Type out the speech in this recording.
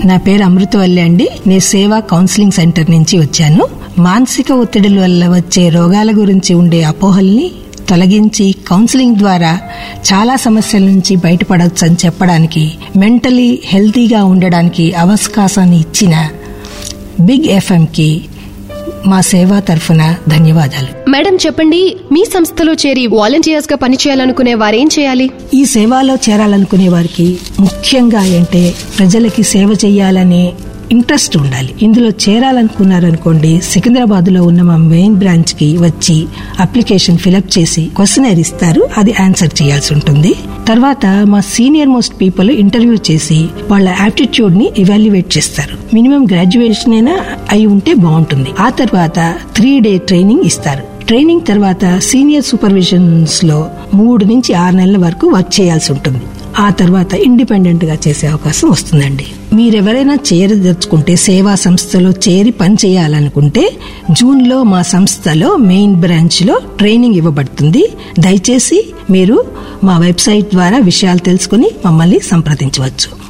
నా పేరు అమృతవల్లి అండి నేను సేవా కౌన్సిలింగ్ సెంటర్ నుంచి వచ్చాను మానసిక ఒత్తిడిల వల్ల వచ్చే రోగాల గురించి ఉండే అపోహల్ని తొలగించి కౌన్సిలింగ్ ద్వారా చాలా సమస్యల నుంచి బయటపడవచ్చు అని చెప్పడానికి మెంటలీ హెల్తీగా ఉండడానికి అవకాశాన్ని ఇచ్చిన బిగ్ ఎఫ్ఎంకి మా సేవా తరఫున ధన్యవాదాలు మేడం చెప్పండి మీ సంస్థలో చేరి వాలంటీర్స్ గా పనిచేయాలనుకునే వారేం చేయాలి ఈ సేవలో చేరాలనుకునే వారికి ముఖ్యంగా అంటే ప్రజలకి సేవ చేయాలనే ఇంట్రెస్ట్ ఉండాలి ఇందులో చేరాలనుకున్నారనుకోండి సికింద్రాబాద్ లో ఉన్న మా మెయిన్ బ్రాంచ్ కి వచ్చి అప్లికేషన్ ఫిలప్ చేసి క్వశ్చనర్ ఇస్తారు అది ఆన్సర్ చేయాల్సి ఉంటుంది తర్వాత మా సీనియర్ మోస్ట్ పీపుల్ ఇంటర్వ్యూ చేసి వాళ్ళ యాప్టిట్యూడ్ ని ఇవాల్యుయేట్ చేస్తారు మినిమం గ్రాడ్యుయేషన్ అయినా అయి ఉంటే బాగుంటుంది ఆ తర్వాత త్రీ డే ట్రైనింగ్ ఇస్తారు ట్రైనింగ్ తర్వాత సీనియర్ సూపర్విజన్స్ లో మూడు నుంచి ఆరు నెలల వరకు వర్క్ చేయాల్సి ఉంటుంది ఆ తర్వాత ఇండిపెండెంట్ గా చేసే అవకాశం వస్తుందండి మీరెవరైనా చేరదలుచుకుంటే సేవా సంస్థలో చేరి పని చేయాలనుకుంటే జూన్ లో మా సంస్థలో మెయిన్ బ్రాంచ్ లో ట్రైనింగ్ ఇవ్వబడుతుంది దయచేసి మీరు మా వెబ్సైట్ ద్వారా విషయాలు తెలుసుకుని మమ్మల్ని సంప్రదించవచ్చు